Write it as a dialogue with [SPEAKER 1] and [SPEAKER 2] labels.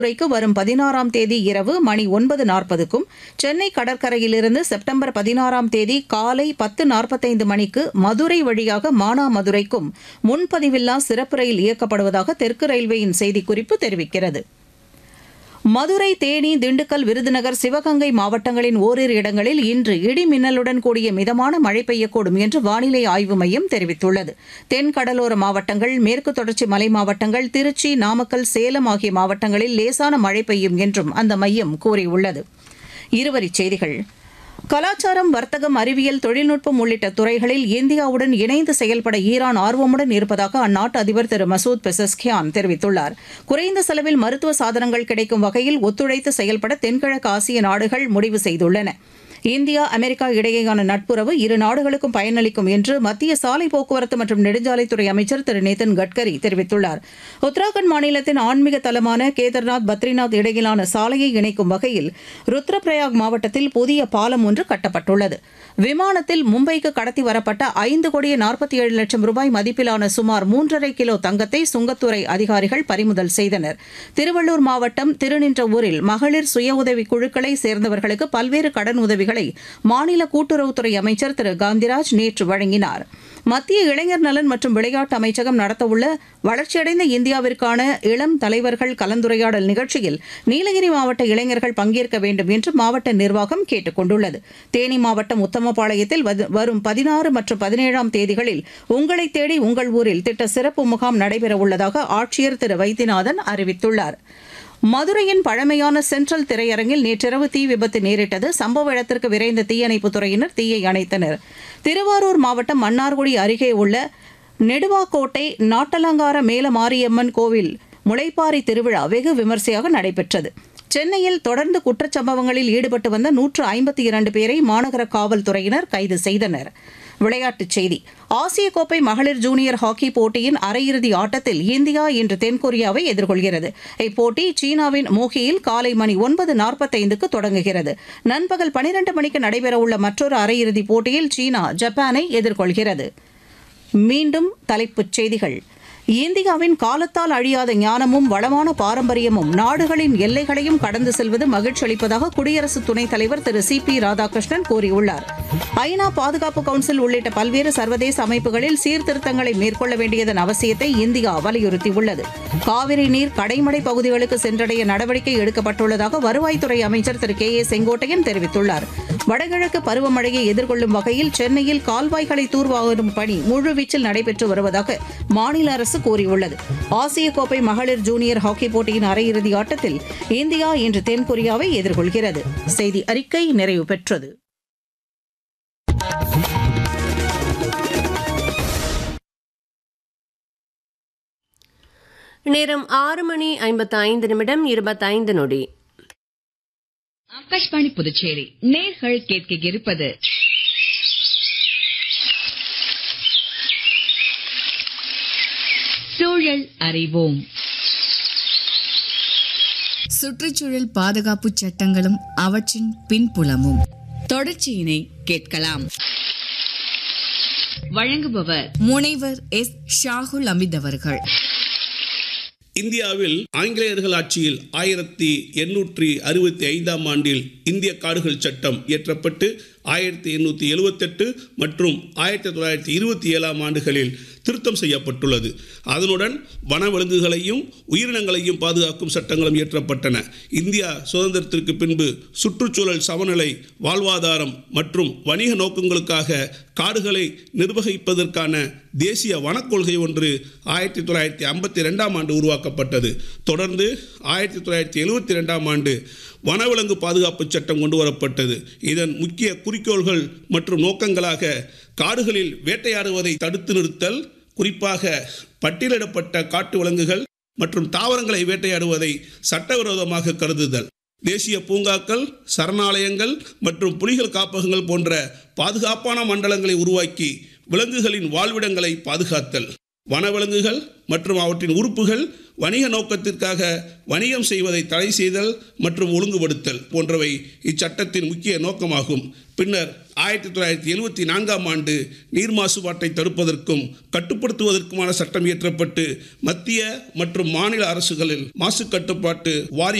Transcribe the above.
[SPEAKER 1] துறைக்கு வரும் பதினாறாம் தேதி இரவு மணி ஒன்பது நாற்பதுக்கும் சென்னை கடற்கரையிலிருந்து செப்டம்பர் பதினாறாம் தேதி காலை பத்து நாற்பத்தைந்து மணிக்கு மதுரை வழியாக மானாமதுரைக்கும் முன்பதிவில்லா சிறப்பு ரயில் இயக்கப்படுவதாக தெற்கு ரயில்வேயின் செய்திக்குறிப்பு தெரிவிக்கிறது மதுரை தேனி திண்டுக்கல் விருதுநகர் சிவகங்கை மாவட்டங்களின் ஓரிரு இடங்களில் இன்று இடி மின்னலுடன் கூடிய மிதமான மழை பெய்யக்கூடும் என்று வானிலை ஆய்வு மையம் தெரிவித்துள்ளது தென் கடலோர மாவட்டங்கள் மேற்கு தொடர்ச்சி மலை மாவட்டங்கள் திருச்சி நாமக்கல் சேலம் ஆகிய மாவட்டங்களில் லேசான மழை பெய்யும் என்றும் அந்த மையம் கூறியுள்ளது இருவரிச் செய்திகள் கலாச்சாரம் வர்த்தகம் அறிவியல் தொழில்நுட்பம் உள்ளிட்ட துறைகளில் இந்தியாவுடன் இணைந்து செயல்பட ஈரான் ஆர்வமுடன் இருப்பதாக அந்நாட்டு அதிபர் திரு மசூத் பெசஸ்கியான் தெரிவித்துள்ளார் குறைந்த செலவில் மருத்துவ சாதனங்கள் கிடைக்கும் வகையில் ஒத்துழைத்து செயல்பட தென்கிழக்கு ஆசிய நாடுகள் முடிவு செய்துள்ளன இந்தியா அமெரிக்கா இடையேயான நட்புறவு இரு நாடுகளுக்கும் பயனளிக்கும் என்று மத்திய சாலை போக்குவரத்து மற்றும் நெடுஞ்சாலைத்துறை அமைச்சர் திரு நிதின் கட்கரி தெரிவித்துள்ளார் உத்தராகண்ட் மாநிலத்தின் ஆன்மீக தலமான கேதர்நாத் பத்ரிநாத் இடையிலான சாலையை இணைக்கும் வகையில் ருத்ரபிரயாக் மாவட்டத்தில் புதிய பாலம் ஒன்று கட்டப்பட்டுள்ளது விமானத்தில் மும்பைக்கு கடத்தி வரப்பட்ட ஐந்து கோடியே நாற்பத்தி ஏழு லட்சம் ரூபாய் மதிப்பிலான சுமார் மூன்றரை கிலோ தங்கத்தை சுங்கத்துறை அதிகாரிகள் பறிமுதல் செய்தனர் திருவள்ளூர் மாவட்டம் திருநின்றவூரில் மகளிர் சுய உதவி குழுக்களை சேர்ந்தவர்களுக்கு பல்வேறு கடன் உதவிகளை மாநில கூட்டுறவுத்துறை அமைச்சர் திரு காந்திராஜ் நேற்று வழங்கினார் மத்திய இளைஞர் நலன் மற்றும் விளையாட்டு அமைச்சகம் நடத்தவுள்ள வளர்ச்சியடைந்த இந்தியாவிற்கான இளம் தலைவர்கள் கலந்துரையாடல் நிகழ்ச்சியில் நீலகிரி மாவட்ட இளைஞர்கள் பங்கேற்க வேண்டும் என்று மாவட்ட நிர்வாகம் கேட்டுக் கொண்டுள்ளது தேனி மாவட்டம் உத்தமபாளையத்தில் வது- வரும் பதினாறு மற்றும் பதினேழாம் தேதிகளில் உங்களை தேடி உங்கள் ஊரில் திட்ட சிறப்பு முகாம் நடைபெறவுள்ளதாக ஆட்சியர் திரு வைத்தியநாதன் அறிவித்துள்ளார் மதுரையின் பழமையான சென்ட்ரல் திரையரங்கில் நேற்றிரவு தீ விபத்து நேரிட்டது சம்பவ இடத்திற்கு விரைந்த தீயணைப்புத் துறையினர் தீயை அணைத்தனர் திருவாரூர் மாவட்டம் மன்னார்குடி அருகே உள்ள நெடுவாக்கோட்டை நாட்டலங்கார மேலமாரியம்மன் கோவில் முளைப்பாரி திருவிழா வெகு விமர்சையாக நடைபெற்றது சென்னையில் தொடர்ந்து குற்றச்சம்பவங்களில் ஈடுபட்டு வந்த நூற்று ஐம்பத்தி இரண்டு பேரை மாநகர காவல்துறையினர் கைது செய்தனர் விளையாட்டுச் செய்தி ஆசிய கோப்பை மகளிர் ஜூனியர் ஹாக்கி போட்டியின் அரையிறுதி ஆட்டத்தில் இந்தியா இன்று தென்கொரியாவை எதிர்கொள்கிறது இப்போட்டி சீனாவின் மோகியில் காலை மணி ஒன்பது நாற்பத்தைந்துக்கு தொடங்குகிறது நண்பகல் பனிரண்டு மணிக்கு நடைபெறவுள்ள மற்றொரு அரையிறுதிப் போட்டியில் சீனா ஜப்பானை எதிர்கொள்கிறது மீண்டும் தலைப்புச் செய்திகள் இந்தியாவின் காலத்தால் அழியாத ஞானமும் வளமான பாரம்பரியமும் நாடுகளின் எல்லைகளையும் கடந்து செல்வது மகிழ்ச்சி அளிப்பதாக குடியரசு துணைத் தலைவர் திரு சி பி ராதாகிருஷ்ணன் கூறியுள்ளார் ஐநா பாதுகாப்பு கவுன்சில் உள்ளிட்ட பல்வேறு சர்வதேச அமைப்புகளில் சீர்திருத்தங்களை மேற்கொள்ள வேண்டியதன் அவசியத்தை இந்தியா வலியுறுத்தியுள்ளது காவிரி நீர் கடைமடை பகுதிகளுக்கு சென்றடைய நடவடிக்கை எடுக்கப்பட்டுள்ளதாக வருவாய்த்துறை அமைச்சர் திரு கே ஏ செங்கோட்டையன் தெரிவித்துள்ளார் வடகிழக்கு பருவமழையை எதிர்கொள்ளும் வகையில் சென்னையில் கால்வாய்களை தூர்வாரும் பணி முழுவீச்சில் நடைபெற்று வருவதாக மாநில அரசு கூறியுள்ளது ஆசிய கோப்பை மகளிர் ஜூனியர் ஹாக்கி போட்டியின் அரையிறுதி ஆட்டத்தில் இந்தியா இன்று தென்கொரியாவை எதிர்கொள்கிறது செய்தி அறிக்கை நிறைவு பெற்றது
[SPEAKER 2] நேரம் ஆறு மணி ஐம்பத்தி ஐந்து நிமிடம் இருபத்தைந்து நொடி
[SPEAKER 3] ஆகாஷ்வாணி புதுச்சேரி நேர்கள் கேட்க இருப்பது சூழல் அறிவோம்
[SPEAKER 4] சுற்றுச்சூழல் பாதுகாப்பு சட்டங்களும் அவற்றின் பின்புலமும்
[SPEAKER 3] தொடர்ச்சியினை கேட்கலாம் வழங்குபவர்
[SPEAKER 4] முனைவர் எஸ் ஷாகுல் அமித் அவர்கள்
[SPEAKER 5] இந்தியாவில் ஆங்கிலேயர்கள் ஆட்சியில் ஆயிரத்தி எண்ணூற்றி அறுபத்தி ஐந்தாம் ஆண்டில் இந்திய காடுகள் சட்டம் இயற்றப்பட்டு ஆயிரத்தி எண்ணூற்றி எழுவத்தெட்டு மற்றும் ஆயிரத்தி தொள்ளாயிரத்தி இருபத்தி ஏழாம் ஆண்டுகளில் திருத்தம் செய்யப்பட்டுள்ளது அதனுடன் வனவிலங்குகளையும் உயிரினங்களையும் பாதுகாக்கும் சட்டங்களும் இயற்றப்பட்டன இந்தியா சுதந்திரத்திற்கு பின்பு சுற்றுச்சூழல் சமநிலை வாழ்வாதாரம் மற்றும் வணிக நோக்கங்களுக்காக காடுகளை நிர்வகிப்பதற்கான தேசிய வனக்கொள்கை ஒன்று ஆயிரத்தி தொள்ளாயிரத்தி ஐம்பத்தி ரெண்டாம் ஆண்டு உருவாக்கப்பட்டது தொடர்ந்து ஆயிரத்தி தொள்ளாயிரத்தி எழுவத்தி ரெண்டாம் ஆண்டு வனவிலங்கு பாதுகாப்பு சட்டம் கொண்டு வரப்பட்டது இதன் முக்கிய குறிக்கோள்கள் மற்றும் நோக்கங்களாக காடுகளில் வேட்டையாடுவதை தடுத்து நிறுத்தல் குறிப்பாக பட்டியலிடப்பட்ட காட்டு விலங்குகள் மற்றும் தாவரங்களை வேட்டையாடுவதை சட்டவிரோதமாக கருதுதல் தேசிய பூங்காக்கள் சரணாலயங்கள் மற்றும் புலிகள் காப்பகங்கள் போன்ற பாதுகாப்பான மண்டலங்களை உருவாக்கி விலங்குகளின் வாழ்விடங்களை பாதுகாத்தல் வனவிலங்குகள் மற்றும் அவற்றின் உறுப்புகள் வணிக நோக்கத்திற்காக வணிகம் செய்வதை தடை செய்தல் மற்றும் ஒழுங்குபடுத்தல் போன்றவை இச்சட்டத்தின் முக்கிய நோக்கமாகும் பின்னர் ஆயிரத்தி தொள்ளாயிரத்தி எழுவத்தி நான்காம் ஆண்டு நீர் மாசுபாட்டை தடுப்பதற்கும் கட்டுப்படுத்துவதற்குமான சட்டம் இயற்றப்பட்டு மத்திய மற்றும் மாநில அரசுகளில் மாசு கட்டுப்பாட்டு வாரிய